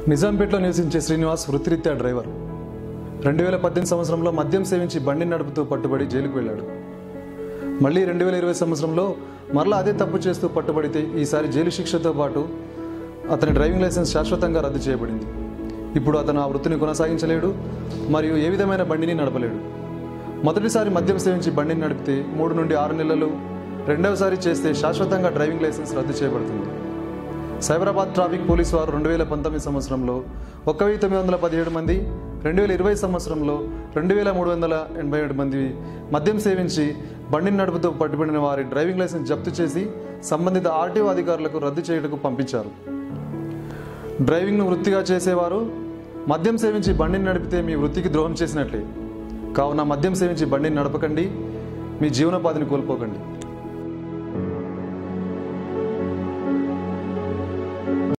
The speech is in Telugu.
నిజాంపేటలో నివసించే శ్రీనివాస్ వృత్తిరీత్యా డ్రైవర్ రెండు వేల పద్దెనిమిది సంవత్సరంలో మద్యం సేవించి బండిని నడుపుతూ పట్టుబడి జైలుకు వెళ్ళాడు మళ్ళీ రెండు వేల ఇరవై సంవత్సరంలో మరలా అదే తప్పు చేస్తూ పట్టుబడితే ఈసారి జైలు శిక్షతో పాటు అతని డ్రైవింగ్ లైసెన్స్ శాశ్వతంగా రద్దు చేయబడింది ఇప్పుడు అతను ఆ వృత్తిని కొనసాగించలేడు మరియు ఏ విధమైన బండిని నడపలేడు మొదటిసారి మద్యం సేవించి బండిని నడిపితే మూడు నుండి ఆరు నెలలు రెండవసారి చేస్తే శాశ్వతంగా డ్రైవింగ్ లైసెన్స్ రద్దు చేయబడుతుంది సైబరాబాద్ ట్రాఫిక్ పోలీసు వారు రెండు వేల పంతొమ్మిది సంవత్సరంలో ఒక వెయ్యి తొమ్మిది వందల పదిహేడు మంది రెండు వేల ఇరవై సంవత్సరంలో రెండు వేల మూడు వందల ఎనభై ఏడు మంది మద్యం సేవించి బండిని నడుపుతూ పట్టుబడిన వారి డ్రైవింగ్ లైసెన్స్ జప్తు చేసి సంబంధిత ఆర్టీఓ అధికారులకు రద్దు చేయుటకు పంపించారు డ్రైవింగ్ను వృత్తిగా చేసేవారు మద్యం సేవించి బండిని నడిపితే మీ వృత్తికి ద్రోహం చేసినట్లే కావున మద్యం సేవించి బండిని నడపకండి మీ జీవనోపాధిని కోల్పోకండి